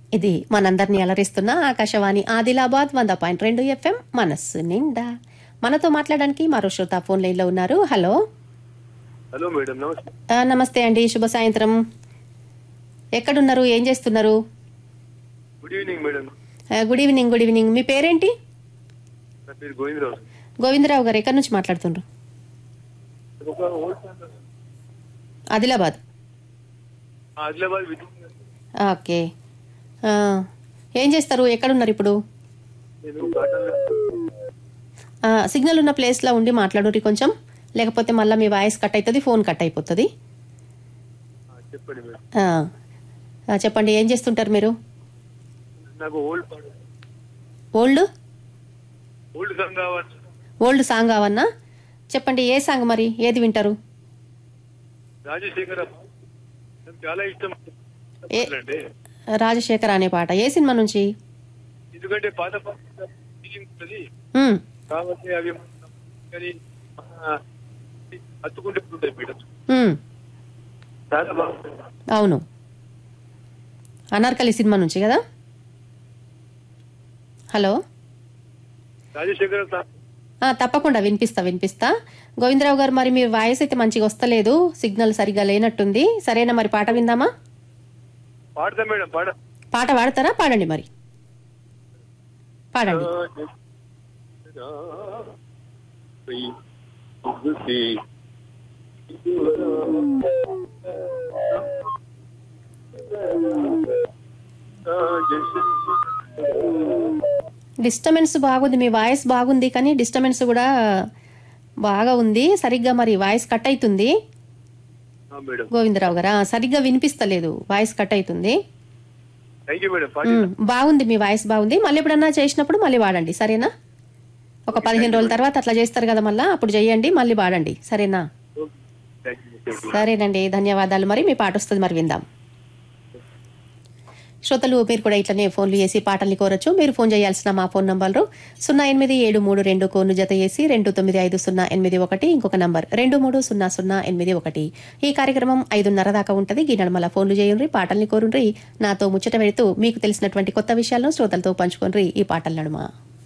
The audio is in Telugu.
ఇది మనందరినీ అలరిస్తున్న ఆకాశవాణి ఆదిలాబాద్ వంద పాయింట్ రెండు ఎఫ్ఎం మనస్సు నిండా మనతో మాట్లాడడానికి మరో శ్రోత ఫోన్ లైన్లో ఉన్నారు హలో హలో మేడం నమస్తే ఆ, నమస్తే అండి శుభ సాయంత్రం ఎక్కడున్నారు ఏం చేస్తున్నారు గుడ్ ఈవినింగ్ మేడం ఆ, గుడ్ ఈవినింగ్ గుడ్ ఈవినింగ్ మీ పేరేంటి నా పేరు గోవిందరావు గోవిందరావు గారు ఎక్కడి నుంచి మాట్లాడుతుండ్రు ఒక ఓల్డ్ సెంటర్. ఆదిలాబాద్ ఆదిలాబాద్ విద్యుత్ ఓకే ఆ, ఏం చేస్తారు ఎక్కడున్నారు ఇప్పుడు నేను కాటన్ ఆ, సిగ్నల్ ఉన్న ప్లేస్లో ఉండి మాట్లాడుర్రి కొంచెం లేకపోతే మళ్ళీ మీ వాయిస్ కట్ అవుతుంది ఫోన్ కట్ అయిపోతుంది ఆ, చెప్పండి మేడం ఆ, ఆ, చెప్పండి ఏం చేస్తుంటారు మీరు నాకు ఓల్డ్ పాట ఓల్డ్ ఓల్డ్ సాంగ్ కావాలి ఓల్డ్ సాంగ్ కావన్నా చెప్పండి ఏ సాంగ్ మరి ఏది వింటారు రాజశేఖర నాకు చాలా ఇష్టం ఏ- అంటే రాజశేఖర్ అనే పాట ఏ సినిమా నుంచి ఎందుకంటే పాత పాట ఫీలింగ్ ఉంటుంది ఉమ్, కాబట్టి అవి కానీ ఆ, హత్తుకుంటే ఉంటాయి మేడం ఉమ్, చాలా బాగుంటుంది అవును అనార్కలి సినిమా నుంచి కదా హలో రాజశేఖర సాంగ్ ఆ, తప్పకుండా వినిపిస్తా వినిపిస్తా గోవిందరావు గారు మరి మీ వాయిస్ అయితే మంచిగా వస్తలేదు సిగ్నల్ సరిగా లేనట్టుంది సరేనా మరి పాట విందామా పాడతా మేడం పాడ పాట పాడతారా పాడండి మరి పాడండి డిస్టర్బెన్స్ బాగుంది మీ వాయిస్ బాగుంది కానీ డిస్టర్బెన్స్ కూడా బాగా ఉంది సరిగ్గా మరి వాయిస్ కట్ అవుతుంది మేడం గోవిందరావు గారు ఆ, సరిగ్గా వినిపిస్తలేదు వాయిస్ కట్ అవుతుంది థ్యాంక్ యూ మేడం పాట ఉమ్, బాగుంది మీ వాయిస్ బాగుంది మళ్ళీ ఎప్పుడన్నా చేసినప్పుడు మళ్ళీ వాడండి సరేనా ఒక పదిహేను రోజుల తర్వాత అట్లా చేస్తారు కదా మళ్ళీ అప్పుడు చేయండి మళ్ళీ వాడండి సరేనా థ్యాంక్ యూ సరేనండి ధన్యవాదాలు మరి మీ పాట వస్తుంది మరి విందాం శ్రోతలు మీరు కూడా ఇట్లనే ఫోన్లు చేసి పాటల్ని కోరచ్చు మీరు ఫోన్ చేయాల్సిన మా ఫోన్ నంబర్లు సున్నా ఎనిమిది ఏడు మూడు రెండు కోను జత చేసి రెండు తొమ్మిది ఐదు సున్నా ఎనిమిది ఒకటి ఇంకొక నంబర్ రెండు మూడు సున్నా సున్నా ఎనిమిది ఒకటి ఈ కార్యక్రమం ఐదున్నర దాకా ఉంటుంది ఈ నడమల ఫోన్లు చేయండి పాటల్ని కోరుండ్రి నాతో ముచ్చట పెడుతూ మీకు తెలిసినటువంటి కొత్త విషయాలను శ్రోతలతో పంచుకోండి ఈ పాటల నడుమ